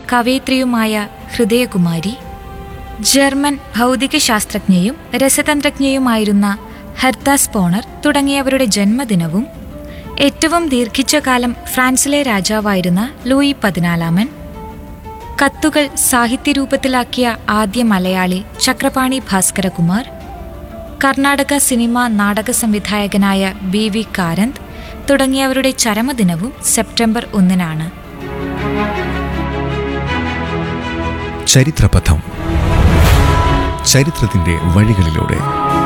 കവയിത്രിയുമായ Hridayakumari German ഭൗതികശാസ്ത്രജ്ഞയും രസതന്ത്രജ്ഞയുമായിരുന്ന Hertha Sponer തുടങ്ങിയവരുടെ ജന്മദിനവും ഏറ്റവും ദീർഘിച്ച കാലം ഫ്രാൻസിലെ രാജാവായിരുന്ന ലൂയി പതിനാലാമൻ കത്തുകൾ സാഹിത്യരൂപത്തിലാക്കിയ ആദ്യ മലയാളി ചക്രപാണി ഭാസ്കരകുമാർ കർണാടക സിനിമ നാടക സംവിധായകനായ ബി വി കാരന്ത് തുടങ്ങിയവരുടെ ചരമദിനവും സെപ്റ്റംബർ ഒന്നിനാണ് ചരിത്രപഥം ചരിത്രത്തിന്റെ വഴികളിലൂടെ